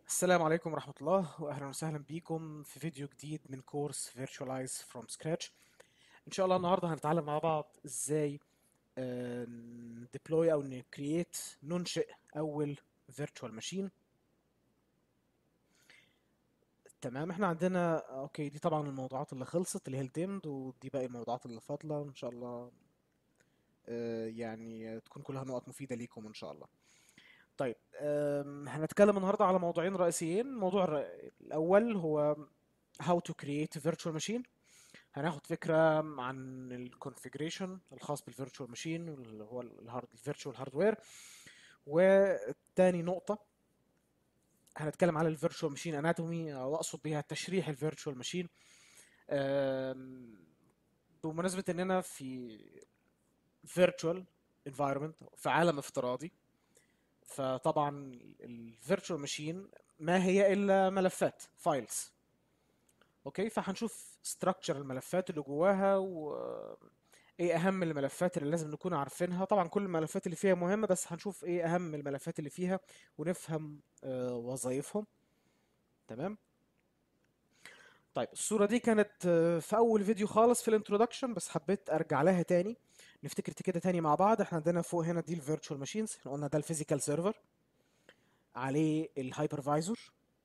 السلام عليكم ورحمة الله وأهلا وسهلا بيكم في فيديو جديد من كورس Virtualize from Scratch إن شاء الله النهاردة هنتعلم مع بعض إزاي ديبلوي أو نكرييت ننشئ أول Virtual Machine تمام احنا عندنا اوكي دي طبعا الموضوعات اللي خلصت اللي هي الديمد ودي باقي الموضوعات اللي فاضلة إن شاء الله آه، يعني تكون كلها نقط مفيدة ليكم إن شاء الله طيب أم، هنتكلم النهارده على موضوعين رئيسيين الموضوع الر- الأول هو how to create a virtual machine هناخد فكرة عن الكونفيجريشن الخاص بالفيرتشوال ماشين اللي هو الهارد الفيرتشوال هاردوير وتاني نقطة هنتكلم على الفيرتشوال ماشين اناتومي او اقصد بيها تشريح الفيرتشوال ماشين بمناسبة اننا في virtual environment في عالم افتراضي فطبعا الفيرتشوال ماشين ما هي الا ملفات فايلز اوكي فهنشوف ستراكشر الملفات اللي جواها وايه اهم الملفات اللي لازم نكون عارفينها طبعا كل الملفات اللي فيها مهمة بس هنشوف ايه اهم الملفات اللي فيها ونفهم آه، وظائفهم تمام طيب الصورة دي كانت آه، في أول فيديو خالص في الانترودكشن بس حبيت أرجع لها تاني نفتكر كده تاني مع بعض احنا عندنا فوق هنا دي الفيرتشوال ماشينز احنا قلنا ده الفيزيكال سيرفر عليه الهايبرفايزر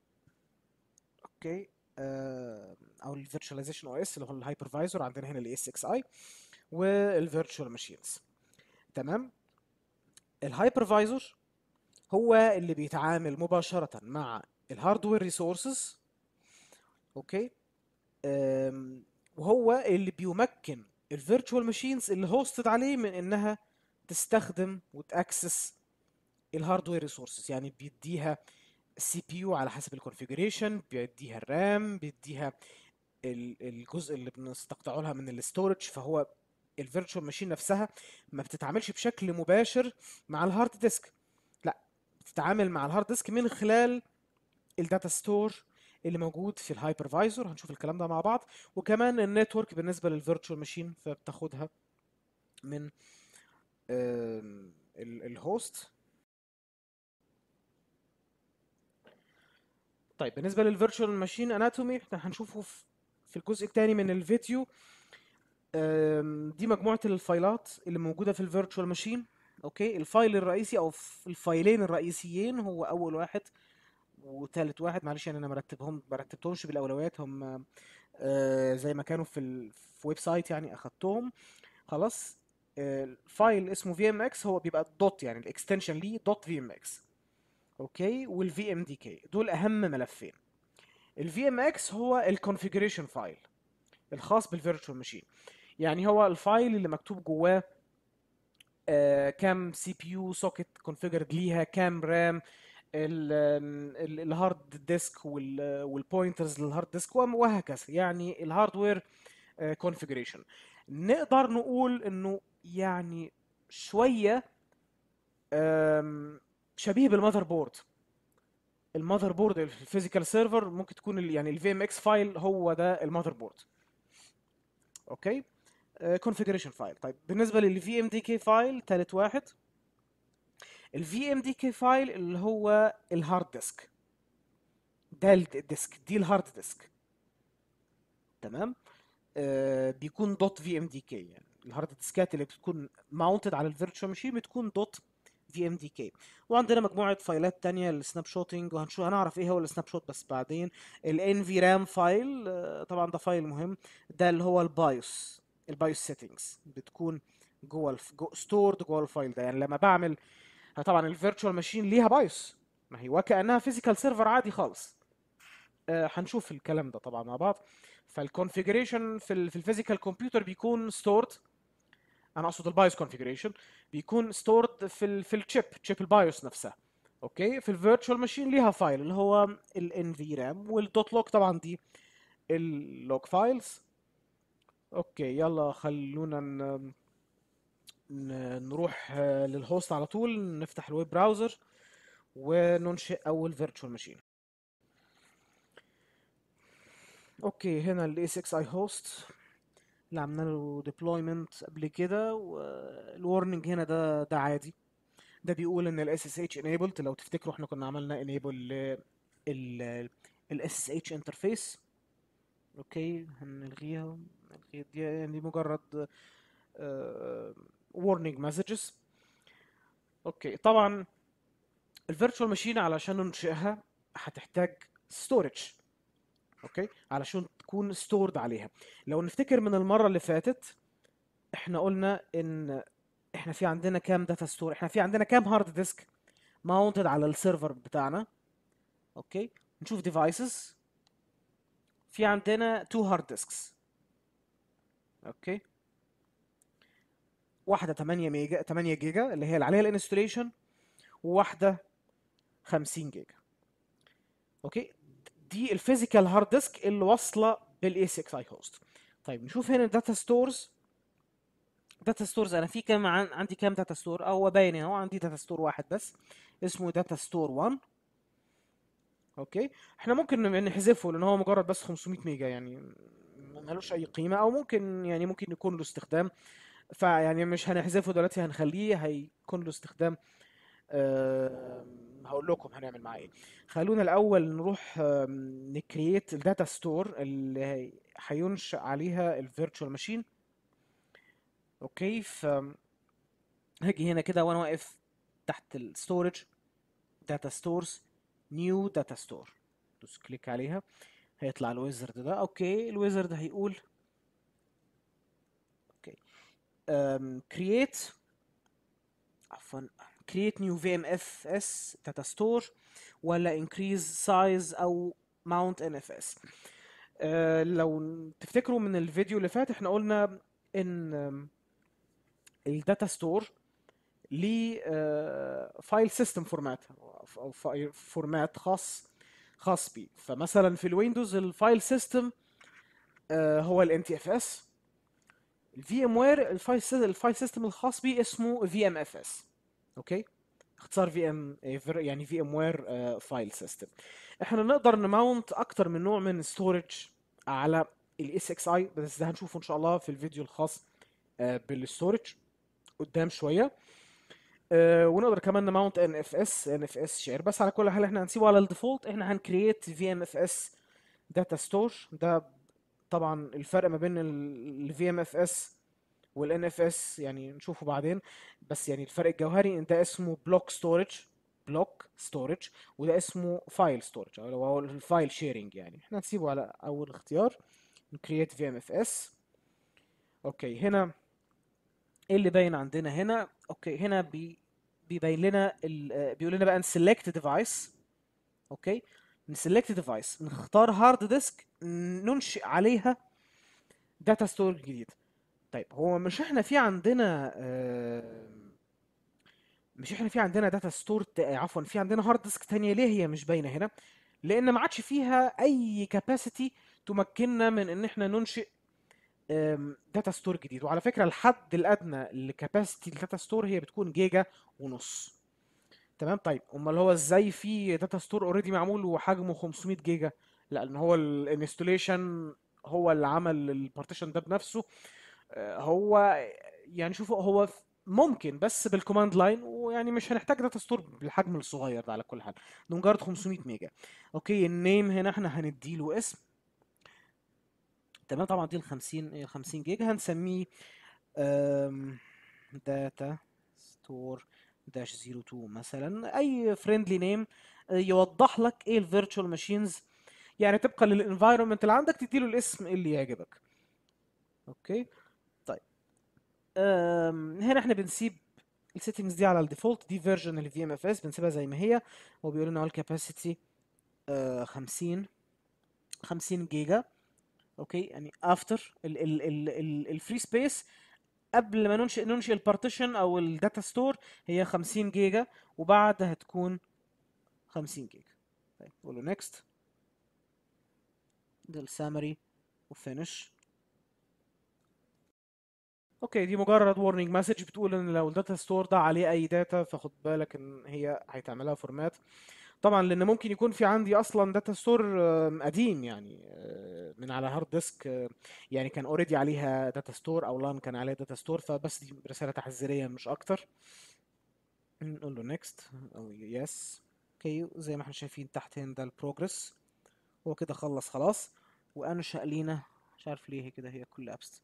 اوكي آه، او الفيرتشواليزيشن او اس اللي هو الهايبرفايزر عندنا هنا الاس اكس اي والفيرتشوال ماشينز تمام الهايبرفايزر هو اللي بيتعامل مباشرة مع الهاردوير ريسورسز اوكي أم، وهو اللي بيمكن الفيرتشوال ماشينز اللي هوستد عليه من انها تستخدم وتاكسس الهاردوير ريسورسز يعني بيديها السي بي يو على حسب الكونفيجريشن بيديها الرام بيديها ال- الجزء اللي بنستقطعه لها من الاستورج فهو الفيرتشوال ماشين نفسها ما بتتعاملش بشكل مباشر مع الهارد ديسك لا بتتعامل مع الهارد ديسك من خلال الداتا ستور اللي موجود في الهايبرفايزر هنشوف الكلام ده مع بعض وكمان النتورك بالنسبه للفيرتشوال ماشين فبتاخدها من آم، ال- الهوست طيب بالنسبه للفيرتشوال ماشين اناتومي احنا هنشوفه في في الجزء الثاني من الفيديو آم، دي مجموعه الفايلات اللي موجوده في الفيرتشوال ماشين اوكي الفايل الرئيسي او في الفايلين الرئيسيين هو اول واحد وتالت واحد معلش يعني انا مرتبهم مرتبتهمش بالاولويات هم آه، زي ما كانوا في ال... في ويب سايت يعني اخدتهم خلاص آه، الفايل اسمه في ام اكس هو بيبقى دوت يعني الاكستنشن ليه دوت في ام اكس اوكي والفي ام دي كي دول اهم ملفين الفي ام اكس هو الكونفيجريشن فايل الخاص بالفيرتشوال ماشين يعني هو الفايل اللي مكتوب جواه آه، كام سي بي يو سوكت كونفيجرد ليها كام رام الهارد ديسك والبوينترز للهارد ديسك وهكذا يعني الهاردوير كونفيجريشن نقدر نقول انه يعني شويه آم، شبيه بالمذر بورد المذر بورد في الفيزيكال سيرفر ممكن تكون ال- يعني الفي ام اكس فايل هو ده المذر بورد اوكي كونفيجريشن فايل طيب بالنسبه للفي ام دي كي فايل ثالث واحد الفي ام دي كي فايل اللي هو الهارد ديسك ده الديسك دي الهارد ديسك تمام آه بيكون دوت في ام دي كي يعني الهارد ديسكات اللي بتكون ماونتد على الفيرتشوال ماشين بتكون دوت في ام دي كي وعندنا مجموعه فايلات تانية للسناب شوتنج وهنشوف هنعرف ايه هو السناب شوت بس بعدين الان في رام فايل آه، طبعا ده فايل مهم ده اللي هو البايوس البايوس سيتنجز بتكون جوه الف... جو... ستورد جوه الفايل ده يعني لما بعمل طبعا الفيرتشوال ماشين ليها بايوس ما هي وكأنها فيزيكال سيرفر عادي خالص آه، هنشوف الكلام ده طبعا مع بعض فالكونفيجريشن في ال في الفيزيكال كمبيوتر بيكون ستورد انا اقصد البايوس كونفيجريشن بيكون ستورد في ال في الشيب تشيب البايوس نفسها اوكي في الفيرتشوال ماشين ليها فايل اللي هو الان في رام والدوت لوج طبعا دي اللوج فايلز اوكي يلا خلونا ن- ن- نروح آه، للهوست على طول نفتح الويب براوزر وننشئ اول فيرتشوال ماشين اوكي هنا ال A6i host اللي عملنا له deployment قبل كده والورنينج هنا ده ده عادي ده بيقول ان ال SSH enabled لو تفتكروا احنا كنا عملنا enable ل ال اس اتش انترفيس اوكي هنلغيها نلغي دي يعني مجرد warning messages اوكي طبعا الفيرتشوال ماشين علشان ننشئها هتحتاج ستورج اوكي علشان تكون ستورد عليها لو نفتكر من المره اللي فاتت احنا قلنا ان احنا في عندنا كام داتا ستور احنا في عندنا كام هارد ديسك ماونتد على السيرفر بتاعنا اوكي نشوف ديفايسز في عندنا تو هارد ديسكس اوكي واحده 8 ميجا 8 جيجا اللي هي اللي عليها الانستوليشن وواحده 50 جيجا اوكي دي الفيزيكال هارد ديسك اللي واصله بالاي 6 اي هوست طيب نشوف هنا الداتا ستورز داتا ستورز انا في كام عن... عندي كام داتا ستور هو باين اهو عندي داتا ستور واحد بس اسمه داتا ستور 1 اوكي احنا ممكن نحذفه لان هو مجرد بس 500 ميجا يعني ملوش اي قيمه او ممكن يعني ممكن يكون له استخدام فيعني مش هنحذفه دلوقتي هنخليه هيكون له استخدام أه هقول لكم هنعمل معاه ايه خلونا الاول نروح نكريت الداتا ستور اللي هينشأ عليها الفيرتشوال ماشين اوكي ف هاجي هنا كده وانا واقف تحت الستورج داتا ستورز نيو داتا ستور دوس كليك عليها هيطلع الويزرد ده اوكي الويزرد هيقول اوكي كرييت عفوا create new VMFS data store ولا increase size او mount NFS أه لو تفتكروا من الفيديو اللي فات احنا قلنا ان الداتا ستور ليه فايل سيستم فورمات او فورمات خاص خاص بيه فمثلا في الويندوز الفايل سيستم هو ال NTFS الفي ام وير الفايل سيستم الخاص بيه اسمه VMFS اوكي اختصار في ام يعني في ام وير فايل سيستم احنا نقدر نماونت اكتر من نوع من ستورج على الاس اكس اي بس ده هنشوفه ان شاء الله في الفيديو الخاص بالستورج قدام شويه أه ونقدر كمان نماونت ان اف اس ان اف اس شير بس على كل حال احنا هنسيبه على الديفولت احنا هنكريت في ام اف اس داتا ستور ده طبعا الفرق ما بين الفي ام اف اس والان اف اس يعني نشوفه بعدين بس يعني الفرق الجوهري ان ده اسمه بلوك ستورج بلوك ستورج وده اسمه فايل ستورج او هو الفايل شيرنج يعني احنا نسيبه على اول اختيار نكريت في ام اف اس اوكي هنا ايه اللي باين عندنا هنا اوكي هنا بي بيبين لنا بيقول لنا بقى نسلكت ديفايس اوكي نسلكت ديفايس نختار هارد ديسك ننشئ عليها داتا ستور جديد طيب هو مش احنا في عندنا آه مش احنا في عندنا داتا ستور عفوا في عندنا هارد ديسك تانية ليه هي مش باينه هنا لان ما عادش فيها اي كاباسيتي تمكننا من ان احنا ننشئ داتا ستور جديد وعلى فكره الحد الادنى لكاباسيتي الداتا ستور هي بتكون جيجا ونص تمام طيب امال هو ازاي في داتا ستور اوريدي معمول وحجمه 500 جيجا لان هو الانستوليشن هو اللي عمل البارتيشن ده بنفسه هو يعني شوفوا هو ممكن بس بالكوماند لاين ويعني مش هنحتاج داتا ستور بالحجم الصغير ده على كل حال ده مجرد 500 ميجا اوكي النيم هنا احنا هنديله اسم تمام طبعا دي ال 50 50 جيجا هنسميه داتا ستور داش 02 مثلا اي فريندلي نيم يوضح لك ايه الفيرتشوال ماشينز يعني طبقا للانفايرمنت اللي عندك تديله الاسم اللي يعجبك اوكي طيب هنا احنا بنسيب السيتنجز دي على الديفولت دي فيرجن اللي في ام اف اس بنسيبها زي ما هي هو بيقول لنا الكاباسيتي 50 50 جيجا اوكي يعني افتر الفري سبيس قبل ما ننشئ ننشئ البارتيشن او الداتا ستور هي 50 جيجا وبعدها هتكون 50 جيجا طيب نقول له نيكست ده السامري وفينش اوكي دي مجرد warning مسج بتقول ان لو الداتا ستور ده عليه اي داتا فخد بالك ان هي هيتعملها فورمات طبعا لان ممكن يكون في عندي اصلا داتا ستور قديم يعني من على هارد ديسك يعني كان اوريدي عليها داتا ستور او لان كان عليها داتا ستور فبس دي رساله تحذيريه مش اكتر نقول له نيكست او يس اوكي زي ما احنا شايفين تحت هنا ده البروجرس هو كده خلص خلاص وانشأ لينا مش عارف ليه هي كده هي كل ابس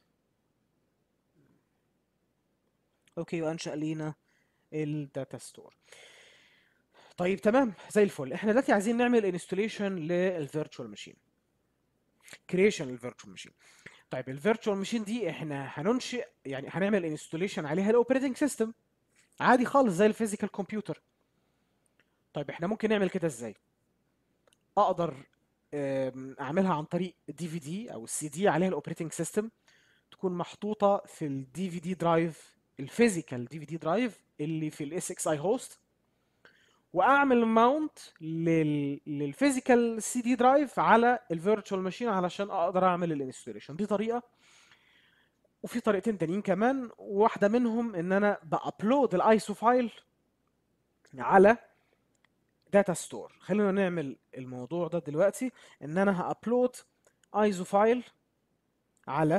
اوكي وانشأ لينا الداتا ستور طيب تمام زي الفل احنا دلوقتي عايزين نعمل انستوليشن للفيرتشوال ماشين كرييشن للفيرتشوال ماشين طيب الفيرتشوال ماشين دي احنا هننشئ يعني هنعمل انستوليشن عليها الاوبريتنج سيستم عادي خالص زي الفيزيكال كمبيوتر طيب احنا ممكن نعمل كده ازاي اقدر أم، اعملها عن طريق دي في دي او السي دي عليها الاوبريتنج سيستم تكون محطوطه في الدي في دي درايف الفيزيكال دي في دي درايف اللي في الاس اكس اي هوست واعمل ماونت لل... للفيزيكال سي دي درايف على الفيرتشوال ماشين علشان اقدر اعمل الانستليشن دي طريقه وفي طريقتين تانيين كمان واحده منهم ان انا بابلود الايسو فايل على داتا ستور خلينا نعمل الموضوع ده دلوقتي ان انا هابلود ايزو فايل على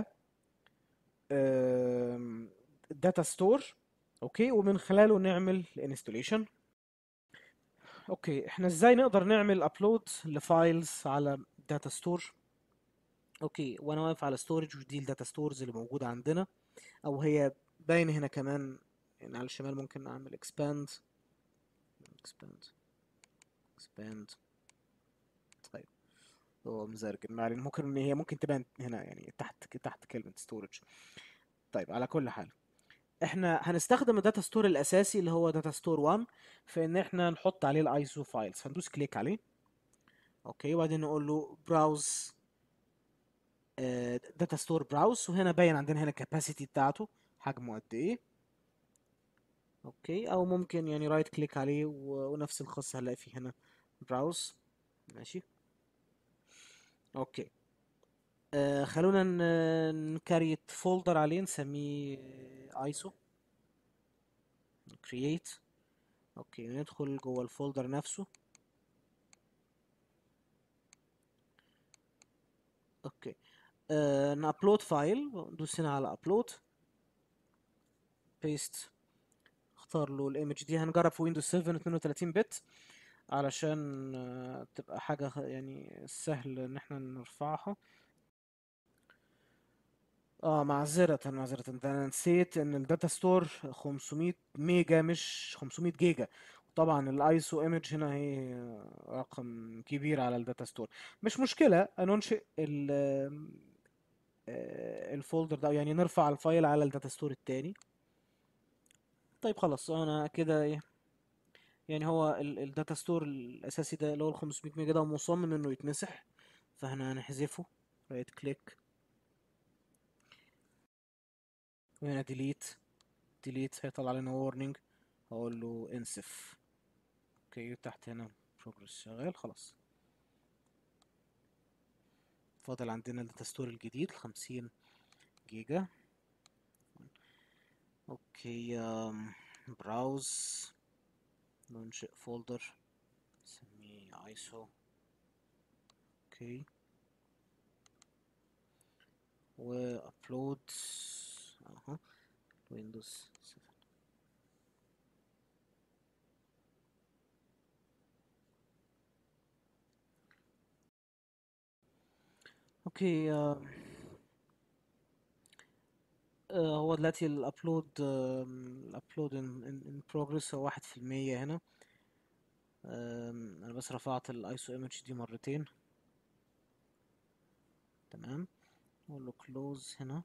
داتا ستور اوكي ومن خلاله نعمل الانستليشن اوكي احنا ازاي نقدر نعمل ابلود لفايلز على داتا ستور اوكي وانا واقف على ستورج ودي الداتا ستورز اللي موجوده عندنا او هي باينه هنا كمان يعني على الشمال ممكن اعمل expand expand expand طيب هو مزرجن ما علينا ممكن ان هي ممكن تبان هنا يعني تحت تحت كلمه ستورج طيب على كل حال احنا هنستخدم الداتا ستور الاساسي اللي هو داتا ستور 1 في ان احنا نحط عليه الايزو فايلز هندوس كليك عليه اوكي وبعدين نقول له براوز داتا ستور براوز وهنا باين عندنا هنا الكاباسيتي بتاعته حجمه قد ايه اوكي او ممكن يعني رايت كليك عليه و- ونفس الخاص هنلاقي فيه هنا براوز ماشي اوكي آه خلونا ن- نكريت فولدر عليه نسميه ايسو كرييت اوكي ندخل جوه الفولدر نفسه اوكي آه نابلود فايل ندوس هنا على ابلود بيست اختار له الايمج دي هنجرب في ويندوز 7 32 بت علشان آه، تبقى حاجة خ- يعني سهل ان احنا نرفعها اه معذرة معذرة انت انا نسيت ان الداتا ستور 500 ميجا مش 500 جيجا طبعا الايسو ايمج هنا هي رقم كبير على الداتا ستور مش مشكلة ننشئ ال آه، الفولدر ده يعني نرفع الفايل على الداتا ستور التاني طيب خلاص انا كده ايه يعني هو الداتا ستور الاساسي ده اللي هو ال 500 ميجا ده مصمم انه يتمسح فاحنا هنحذفه رايت كليك وهنا ديليت ديليت هيطلع لنا وورنينج هقول له انسف اوكي تحت هنا بروجرس شغال خلاص فاضل عندنا الداتا ستور الجديد 50 جيجا اوكي براوز ننشئ فولدر نسميه ايسو اوكي وابلود اها ويندوز 7 اوكي آه، آه، هو دلوقتي الابلود الابلود ان بروجرس هو واحد في المية هنا آم، انا بس رفعت الايسو ايمج دي مرتين تمام اقول له كلوز هنا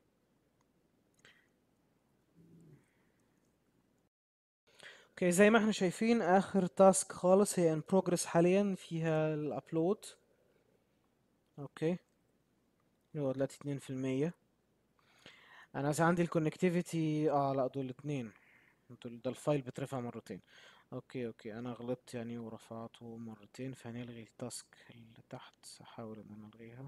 اوكي زي ما احنا شايفين اخر تاسك خالص هي ان بروجرس حاليا فيها الابلود اوكي هو دلوقتي اتنين في المية انا بس عندي الكونكتيفيتي اه لا دول اتنين دول ده الفايل بيترفع مرتين اوكي اوكي انا غلطت يعني ورفعته مرتين فهنلغي التاسك اللي تحت احاول ان انا الغيها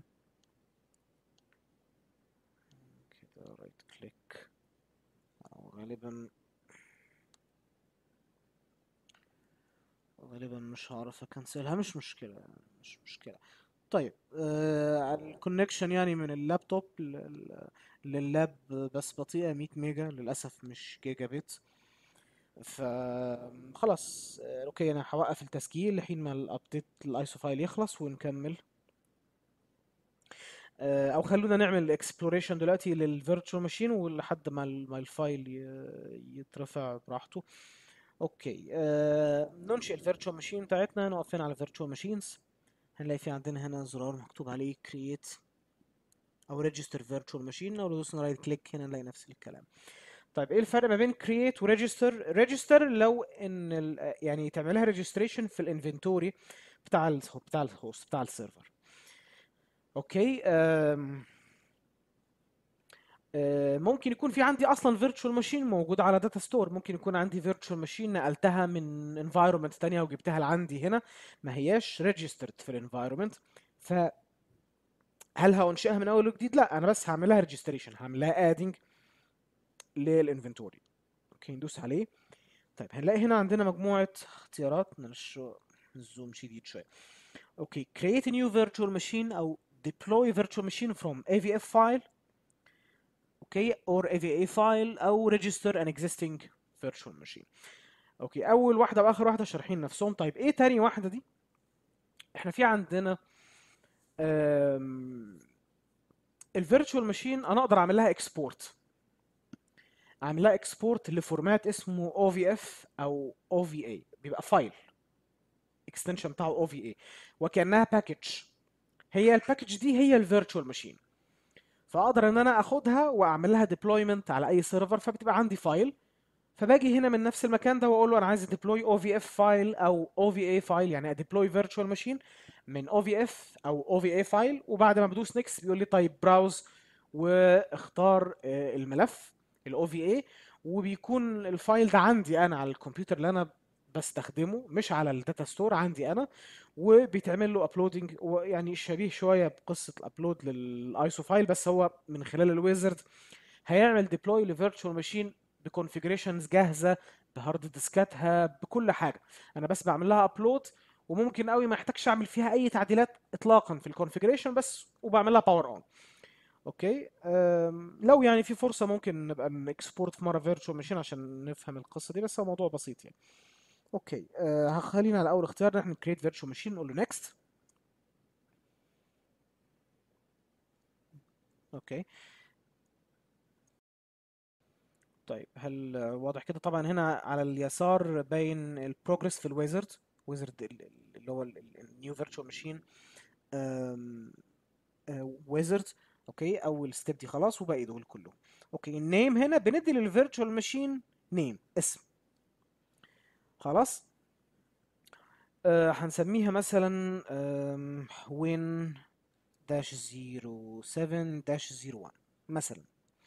كده رايت كليك او غالبا غالبا مش هعرف اكنسلها مش مشكلة مش مشكلة طيب آه الكونكشن يعني من اللابتوب لل- لللاب بس بطيئة 100 ميجا للأسف مش جيجا بت فخلاص آه، اوكي انا هوقف التسجيل لحين ما الابديت الايسو فايل يخلص ونكمل آه، او خلونا نعمل اكسبلوريشن دلوقتي للفيرتشوال ماشين ولحد ما ال- ما الفايل ي- يترفع براحته اوكي آه، ننشئ الفيرتشوال ماشين بتاعتنا نقف هنا على فيرتشوال ماشينز هنلاقي في عندنا هنا زرار مكتوب عليه create او register virtual machine او لو دوسنا رايت كليك هنا نلاقي نفس الكلام طيب ايه الفرق ما بين create و register register لو ان ال- يعني تعملها registration في الانفنتوري بتاع ال بتاع الهوست بتاع السيرفر اوكي أم آه، ممكن يكون في عندي اصلا فيرتشوال ماشين موجوده على داتا ستور ممكن يكون عندي فيرتشوال ماشين نقلتها من انفايرمنت تانية وجبتها لعندي هنا ما هياش ريجسترد في الانفايرمنت فهل هانشئها من اول وجديد لا انا بس هعملها ريجستريشن هعملها ادنج للانفنتوري اوكي ندوس عليه طيب هنلاقي هنا عندنا مجموعه اختيارات معلش الزوم شديد شويه اوكي create a new virtual machine او deploy virtual machine from AVF file اوكي or AVA file او register an existing virtual machine اوكي اول واحده واخر واحده شارحين نفسهم طيب ايه تاني واحده دي احنا في عندنا الفيرتشوال ماشين انا اقدر اعمل لها اكسبورت اعمل لها اكسبورت لفورمات اسمه OVF او OVA بيبقى فايل اكستنشن بتاعه OVA وكانها باكج هي الباكج دي هي الفيرتشوال ماشين فاقدر ان انا اخدها واعمل لها ديبلويمنت على اي سيرفر فبتبقى عندي فايل فباجي هنا من نفس المكان ده واقول له انا عايز ديبلوي او في اف فايل او او في اي فايل يعني ديبلوي فيرتشوال ماشين من او في اف او او في اي فايل وبعد ما بدوس نيكست بيقول لي طيب براوز واختار آه، الملف الاو في اي وبيكون الفايل ده عندي انا على الكمبيوتر اللي انا بستخدمه مش على الداتا ستور عندي انا وبيتعمل له ابلودنج يعني شبيه شويه بقصه الابلود للايسو فايل بس هو من خلال الويزرد هيعمل ديبلوي لفيرتشوال ماشين بكونفيجريشنز جاهزه بهارد ديسكاتها بكل حاجه انا بس بعمل لها ابلود وممكن قوي ما احتاجش اعمل فيها اي تعديلات اطلاقا في الكونفيجريشن بس وبعمل لها باور اون اوكي أم، لو يعني في فرصه ممكن نبقى نكسبورت في مره فيرتشوال ماشين عشان نفهم القصه دي بس هو موضوع بسيط يعني اوكي أه خلينا على اول اختيار نحن كريت فيرتشوال ماشين نقول له نيكست اوكي طيب هل واضح كده طبعا هنا على اليسار باين البروجرس في الويزرد ويزرد اللي هو النيو فيرتشوال ماشين ويزرد اوكي اول ستيب دي خلاص وباقي دول كلهم اوكي النيم هنا بندي للفيرتشوال ماشين نيم اسم خلاص آه هنسميها مثلا وين داش زيرو سفن داش زيرو وان مثلا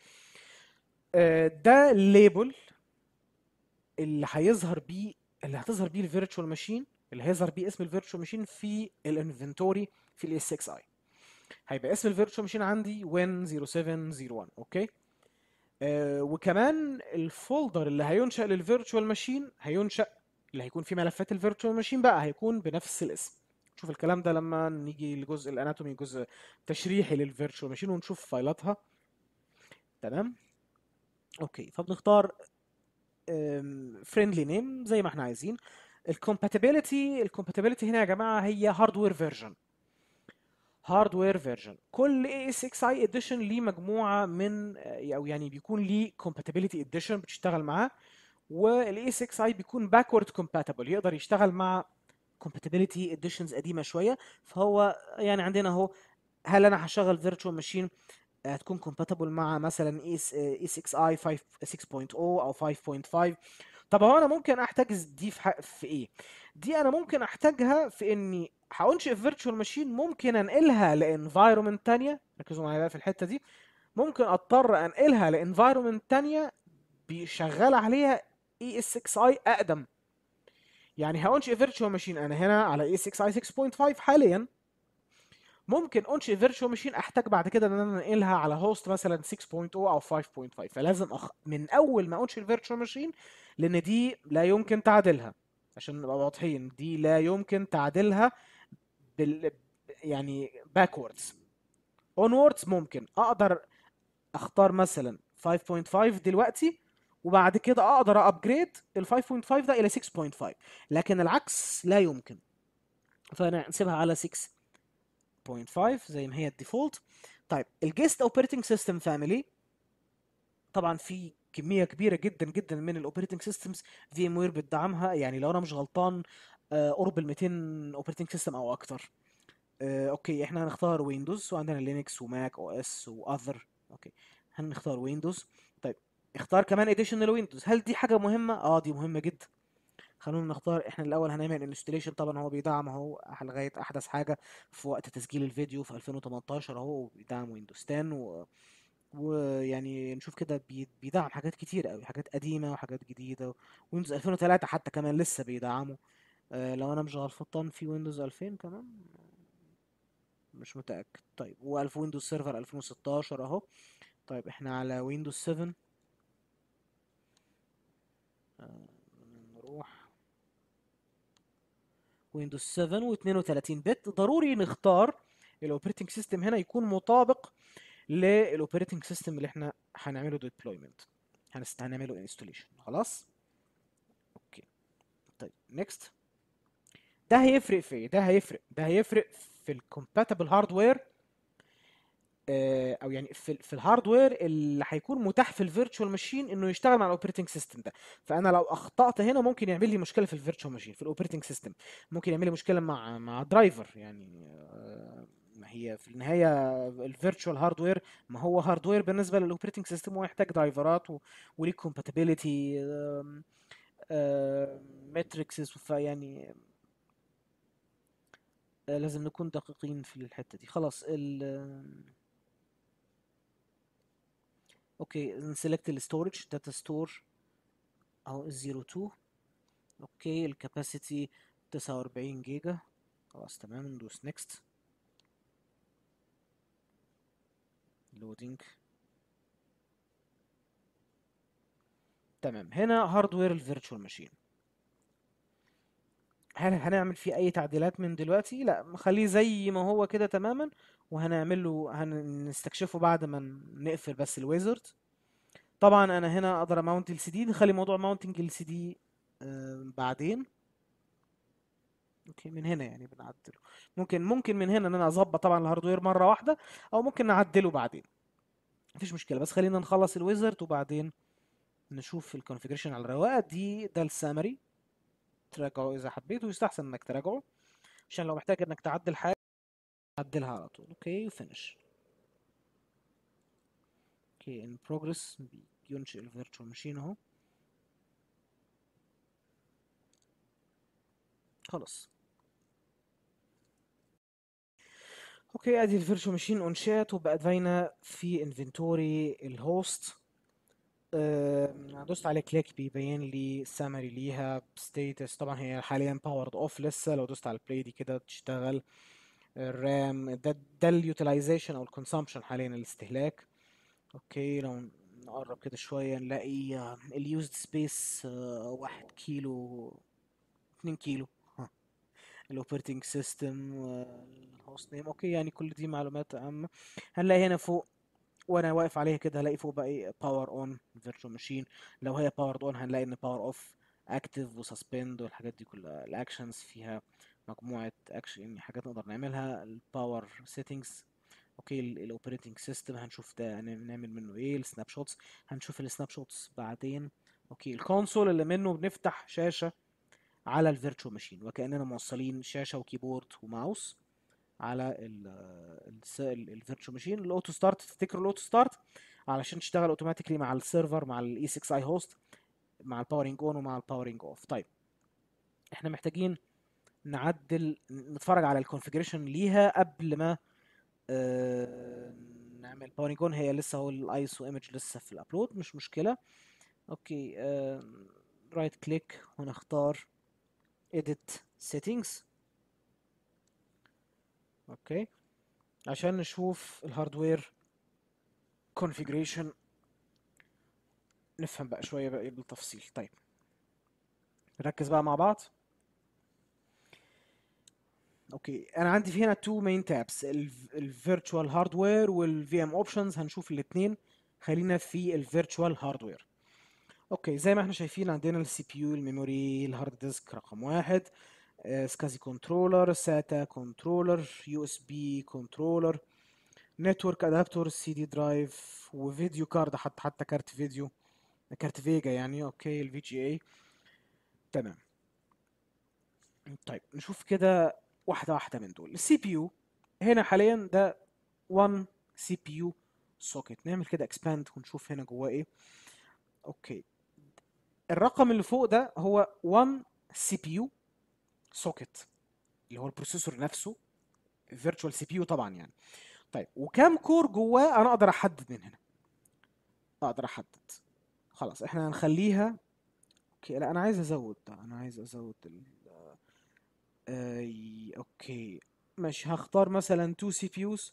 آه ده الليبل اللي هيظهر بيه اللي هتظهر بيه الفيرتشوال ماشين اللي هيظهر بيه اسم الفيرتشوال ماشين في الانفنتوري في الاس 6 اي هيبقى اسم الفيرتشوال ماشين عندي وين 0701 اوكي آه وكمان الفولدر اللي هينشأ للفيرتشوال ماشين هينشأ اللي هيكون فيه ملفات الفيرتشوال ماشين بقى هيكون بنفس الاسم نشوف الكلام ده لما نيجي لجزء الاناتومي جزء تشريحي للفيرتشوال ماشين ونشوف فايلاتها تمام اوكي فبنختار فريندلي نيم زي ما احنا عايزين الكومباتيبيليتي الكومباتيبيليتي هنا يا جماعه هي هاردوير فيرجن هاردوير فيرجن كل اي اس 6 اي اديشن ليه مجموعه من او يعني بيكون ليه كومباتيبيليتي اديشن بتشتغل معاه والاي 6 اي بيكون باكورد كومباتبل يقدر يشتغل مع كومباتيبيليتي اديشنز قديمه شويه فهو يعني عندنا اهو هل انا هشغل فيرتشوال ماشين هتكون compatible مع مثلا اي 6 اي 6.0 او 5.5 طب هو انا ممكن احتاج دي في, حق في ايه دي انا ممكن احتاجها في اني هانشئ فيرتشوال ماشين ممكن انقلها لانفايرمنت تانية ركزوا معايا بقى في الحته دي ممكن اضطر انقلها لانفايرمنت تانية بيشغل عليها اي اس 6 اي اقدم يعني هانشئ فيرتشوال ماشين انا هنا على اي 6 اي 6.5 حاليا ممكن انشئ فيرتشوال ماشين احتاج بعد كده ان انا انقلها على هوست مثلا 6.0 او 5.5 فلازم أخ... من اول ما انشئ الفيرتشوال ماشين لان دي لا يمكن تعديلها عشان نبقى واضحين دي لا يمكن تعديلها بال يعني باكوردز اونوردز ممكن اقدر اختار مثلا 5.5 دلوقتي وبعد كده اقدر ابجريد ال 5.5 ده الى 6.5 لكن العكس لا يمكن فنسيبها على 6.5 زي ما هي الديفولت طيب الجيست اوبريتنج سيستم فاميلي طبعا في كميه كبيره جدا جدا من الاوبريتنج سيستمز في ام وير بتدعمها يعني لو انا مش غلطان آه، قرب ال 200 اوبريتنج سيستم او اكتر آه، اوكي احنا هنختار ويندوز وعندنا لينكس وماك او اس واذر اوكي هنختار ويندوز طيب اختار كمان اديشنال ويندوز هل دي حاجه مهمه اه دي مهمه جدا خلونا نختار احنا الاول هنعمل انستليشن طبعا هو بيدعم اهو لغايه احدث حاجه في وقت تسجيل الفيديو في 2018 اهو بيدعم ويندوز 10 و... ويعني نشوف كده بي- بيدعم حاجات كتير قوي حاجات قديمه وحاجات جديده ويندوز 2003 حتى كمان لسه بيدعمه آه، لو انا مش غلطان في ويندوز 2000 كمان مش متاكد طيب و1000 ويندوز سيرفر 2016 اهو طيب احنا على ويندوز 7 آه، نروح ويندوز 7 و32 بت ضروري نختار الاوبريتنج سيستم هنا يكون مطابق للاوبريتنج سيستم اللي احنا هنعمله ديبلويمنت هنعمله انستوليشن خلاص اوكي طيب نيكست ده هيفرق في ايه ده هيفرق ده هيفرق في الكومباتبل هاردوير او يعني في في الهاردوير اللي هيكون متاح في الفيرتشوال ماشين انه يشتغل مع الاوبريتنج سيستم ده فانا لو اخطات هنا ممكن يعمل لي مشكله في الفيرتشوال ماشين في الاوبريتنج سيستم ممكن يعمل لي مشكله مع مع درايفر يعني آه، ما هي في النهايه الفيرتشوال هاردوير ما هو هاردوير بالنسبه للاوبريتنج سيستم ويحتاج درايفرات و- وليه كومباتيبيليتي ماتريكسز فيعني آه، لازم نكون دقيقين في الحته دي خلاص ال اوكي نسلكت الستورج داتا ستور اهو 02 اوكي الكاباسيتي 49 جيجا خلاص تمام ندوس نيكست لودينج تمام هنا هاردوير الفيرتشوال ماشين هل هنعمل فيه اي تعديلات من دلوقتي لا خليه زي ما هو كده تماما وهنعمل له هنستكشفه بعد ما نقفل بس الويزرد طبعا انا هنا اقدر اماونت ال سي دي نخلي موضوع ماونتنج ال سي دي بعدين اوكي من هنا يعني بنعدله ممكن ممكن من هنا ان انا اظبط طبعا الهاردوير مره واحده او ممكن نعدله بعدين مفيش مشكله بس خلينا نخلص الويزرد وبعدين نشوف الكونفيجريشن على الرواقه دي ده السامري تراجعه اذا حبيت ويستحسن انك تراجعه عشان لو محتاج انك تعدل حاجه تعدلها على طول اوكي وفينش اوكي ان بروجرس بينشئ الفيرتشوال ماشين اهو خلاص اوكي ادي الفيرتشوال ماشين انشئت وبقت باينه في انفنتوري الهوست أه دوست عليه كليك بيبين لي سامري ليها ستيتس طبعا هي حاليا باورد اوف لسه لو دوست على البلاي دي كده تشتغل الرام ده ده اليوتيلايزيشن او الكونسامشن حاليا الاستهلاك اوكي لو نقرب كده شويه نلاقي اليوزد سبيس واحد كيلو اتنين كيلو الاوبريتنج سيستم الهوست نيم اوكي يعني كل دي معلومات عامه هنلاقي هنا فوق وانا واقف عليها كده هلاقي فوق بقى ايه باور اون فيرتشوال ماشين لو هي باور اون هنلاقي ان باور اوف اكتف وسسبند والحاجات دي كلها الاكشنز فيها مجموعه اكشن يعني حاجات نقدر نعملها الباور سيتنجز اوكي الاوبريتنج سيستم هنشوف ده نعمل منه ايه السناب شوتس هنشوف السناب شوتس بعدين اوكي الكونسول اللي منه بنفتح شاشه على الفيرتشوال ماشين وكاننا موصلين شاشه وكيبورد وماوس على الفيرتشوال ماشين الاوتو ستارت تفتكروا الاوتو ستارت علشان تشتغل اوتوماتيكلي مع السيرفر مع الاي 6 اي هوست مع الباورنج اون ومع الباورنج اوف طيب احنا محتاجين نعدل نتفرج على الكونفيجريشن ليها قبل ما آه نعمل باورنج اون هي لسه هو الايسو ايمج لسه في الابلود مش مشكله اوكي آه رايت كليك ونختار edit settings اوكي عشان نشوف الهاردوير configuration نفهم بقى شويه بقى بالتفصيل طيب نركز بقى مع بعض اوكي انا عندي في هنا تو مين تابس الفيرتشوال هاردوير والفي ام اوبشنز هنشوف الاثنين خلينا في الفيرتشوال هاردوير اوكي زي ما احنا شايفين عندنا السي بي يو الميموري الهارد ديسك رقم واحد سكازي كنترولر ساتا كنترولر يو اس بي كنترولر نتورك ادابتور سي دي درايف وفيديو كارد حتى حتى كارت فيديو كارت فيجا يعني اوكي الفي جي اي تمام طيب نشوف كده واحده واحده من دول السي بي يو هنا حاليا ده 1 سي بي يو سوكت نعمل كده اكسباند ونشوف هنا جواه ايه اوكي الرقم اللي فوق ده هو 1 سي بي يو سوكت اللي هو البروسيسور نفسه فيرتشوال سي بي يو طبعا يعني طيب وكام كور جواه انا اقدر احدد من هنا اقدر احدد خلاص احنا هنخليها اوكي لا انا عايز ازود ده انا عايز ازود ال... آه... اوكي ماشي هختار مثلا 2 سي بي يوز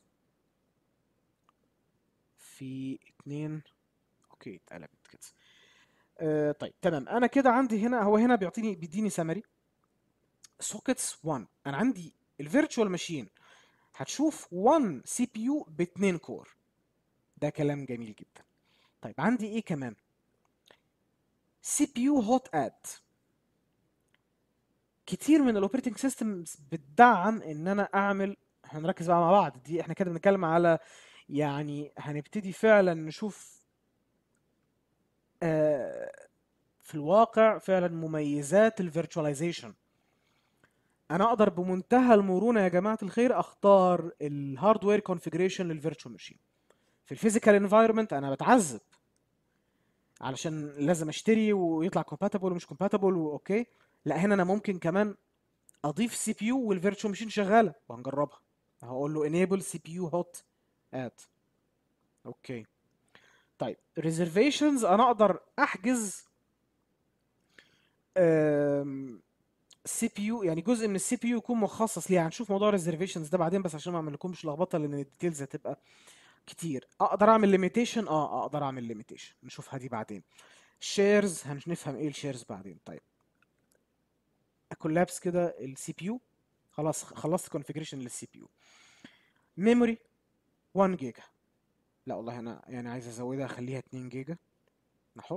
في اتنين اوكي اتقلبت كده آه طيب تمام انا كده عندي هنا هو هنا بيعطيني بيديني سمري سوكيتس 1 انا عندي الفيرتشوال ماشين هتشوف 1 سي بي يو باتنين كور ده كلام جميل جدا طيب عندي ايه كمان سي بي يو هوت اد كتير من الاوبريتنج سيستمز بتدعم ان انا اعمل هنركز بقى مع بعض دي احنا كده بنتكلم على يعني هنبتدي فعلا نشوف آه في الواقع فعلا مميزات الفيرتشواليزيشن انا اقدر بمنتهى المرونه يا جماعه الخير اختار الهاردوير كونفيجريشن للفيرتشوال ماشين في الفيزيكال انفايرمنت انا بتعذب علشان لازم اشتري ويطلع كومباتبل ومش كومباتبل واوكي لا هنا انا ممكن كمان اضيف سي بي يو والفيرتشوال ماشين شغاله وهنجربها هقول له enable سي بي يو هوت ات اوكي طيب ريزرفيشنز انا اقدر احجز سي بي يو يعني جزء من السي بي يو يكون مخصص ليها هنشوف موضوع الريزرفيشنز ده بعدين بس عشان ما اعمل لكمش لخبطه لان الديتيلز هتبقى كتير اقدر اعمل ليميتيشن اه اقدر اعمل ليميتيشن نشوفها دي بعدين شيرز هنفهم ايه الشيرز بعدين طيب اكولابس كده السي بي يو خلاص خلصت كونفيجريشن للسي بي يو ميموري 1 جيجا لا والله انا يعني عايز ازودها اخليها 2 جيجا انا حر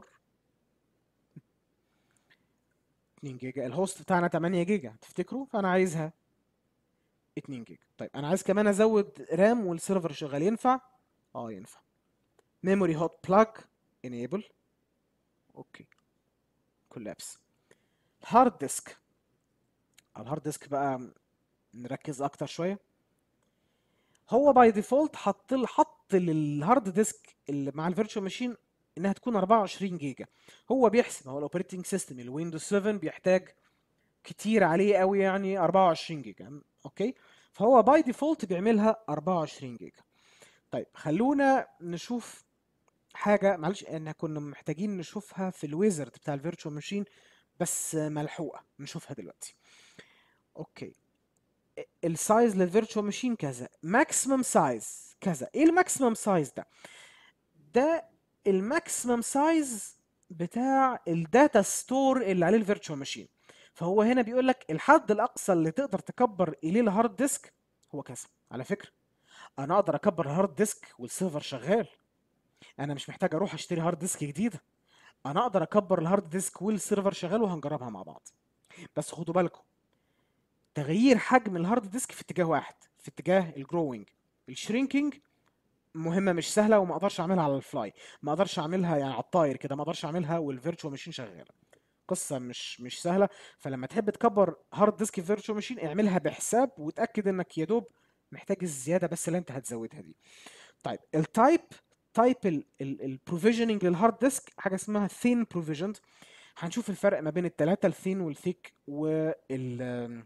2 جيجا الهوست بتاعنا 8 جيجا تفتكروا فانا عايزها 2 جيجا طيب انا عايز كمان ازود رام والسيرفر شغال ينفع اه ينفع ميموري هوت بلاج انيبل اوكي كولابس هارد ديسك الهارد ديسك بقى نركز اكتر شويه هو باي ديفولت حط حط للهارد ديسك اللي مع الفيرتشوال ماشين انها تكون 24 جيجا هو بيحسب هو الاوبريتنج سيستم الويندوز 7 بيحتاج كتير عليه قوي يعني 24 جيجا اوكي فهو باي ديفولت بيعملها 24 جيجا طيب خلونا نشوف حاجه معلش احنا كنا محتاجين نشوفها في الويزرد بتاع الفيرتشوال ماشين بس ملحوقه نشوفها دلوقتي اوكي السايز للفيرتشوال ماشين كذا ماكسيمم سايز كذا ايه الماكسيمم سايز ده ده الماكسيمم سايز بتاع الداتا ستور اللي عليه الفيرتشوال ماشين فهو هنا بيقول لك الحد الاقصى اللي تقدر تكبر اليه الهارد ديسك هو كذا على فكره انا اقدر اكبر الهارد ديسك والسيرفر شغال انا مش محتاج اروح اشتري هارد ديسك جديده انا اقدر اكبر الهارد ديسك والسيرفر شغال وهنجربها مع بعض بس خدوا بالكم تغيير حجم الهارد ديسك في اتجاه واحد في اتجاه الجروينج الشرينكينج مهمه مش سهله وما اقدرش اعملها على الفلاي ما اقدرش اعملها يعني على الطاير كده ما اقدرش اعملها والفيرتشوال ماشين شغاله قصه مش مش سهله فلما تحب تكبر هارد ديسك في فيرتشوال ماشين اعملها بحساب وتاكد انك يا دوب محتاج الزياده بس اللي انت هتزودها دي طيب التايب تايب البروفيجننج للهارد ديسك حاجه اسمها ثين بروفيجند هنشوف الفرق ما بين الثلاثه الثين والثيك وال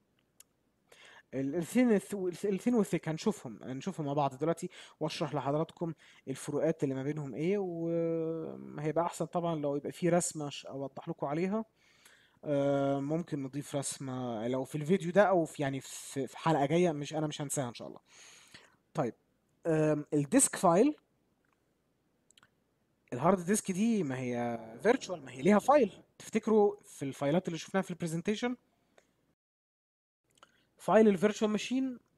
الثين الثين والثيك هنشوفهم هنشوفهم مع بعض دلوقتي واشرح لحضراتكم الفروقات اللي ما بينهم ايه وهيبقى احسن طبعا لو يبقى في رسمه اوضح لكم عليها ممكن نضيف رسمه لو في الفيديو ده او في يعني في حلقه جايه مش انا مش هنساها ان شاء الله طيب الديسك فايل الهارد ديسك دي ما هي فيرتشوال ما هي ليها فايل تفتكروا في الفايلات اللي شفناها في البرزنتيشن فايل الفيرتشوال ماشين